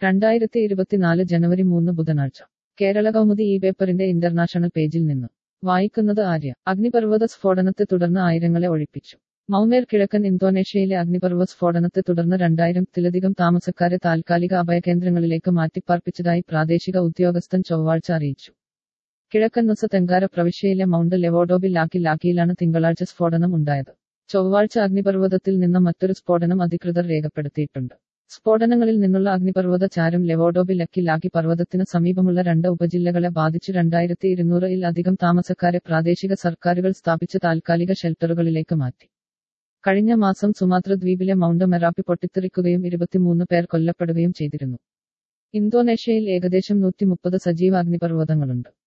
രണ്ടായിരത്തി ഇരുപത്തിനാല് ജനുവരി മൂന്ന് ബുധനാഴ്ച കേരള കൗമുദി ഈ പേപ്പറിന്റെ ഇന്റർനാഷണൽ പേജിൽ നിന്ന് വായിക്കുന്നത് ആര്യ അഗ്നിപർവ്വത സ്ഫോടനത്തെ തുടർന്ന് ആയിരങ്ങളെ ഒഴിപ്പിച്ചു മൗമേർ കിഴക്കൻ ഇന്തോനേഷ്യയിലെ അഗ്നിപർവ്വത സ്ഫോടനത്തെ തുടർന്ന് രണ്ടായിരത്തിലധികം താമസക്കാരെ താൽക്കാലിക അഭയകേന്ദ്രങ്ങളിലേക്ക് മാറ്റിപ്പാർപ്പിച്ചതായി പ്രാദേശിക ഉദ്യോഗസ്ഥൻ ചൊവ്വാഴ്ച അറിയിച്ചു കിഴക്കൻ നുസ തെങ്കാര പ്രവിശ്യയിലെ മൗണ്ട് ലെവോഡോബി ലാക്കി ലാക്കിയിലാണ് തിങ്കളാഴ്ച സ്ഫോടനം ഉണ്ടായത് ചൊവ്വാഴ്ച അഗ്നിപർവ്വതത്തിൽ നിന്ന് മറ്റൊരു സ്ഫോടനം അധികൃതർ രേഖപ്പെടുത്തിയിട്ടുണ്ട് സ്ഫോടനങ്ങളിൽ നിന്നുള്ള അഗ്നിപർവ്വത ചാരം ലെവോഡോബി ലക്കി ലാക്കി പർവ്വതത്തിന് സമീപമുള്ള രണ്ട് ഉപജില്ലകളെ ബാധിച്ച് രണ്ടായിരത്തി ഇരുന്നൂറിൽ അധികം താമസക്കാരെ പ്രാദേശിക സർക്കാരുകൾ സ്ഥാപിച്ച താൽക്കാലിക ഷെൽട്ടറുകളിലേക്ക് മാറ്റി കഴിഞ്ഞ മാസം സുമാത്ര ദ്വീപിലെ മൗണ്ട് മെറാപ്പി പൊട്ടിത്തെറിക്കുകയും ഇരുപത്തിമൂന്ന് പേർ കൊല്ലപ്പെടുകയും ചെയ്തിരുന്നു ഇന്തോനേഷ്യയിൽ ഏകദേശം നൂറ്റി മുപ്പത് സജീവ അഗ്നിപർവ്വതങ്ങളുണ്ട്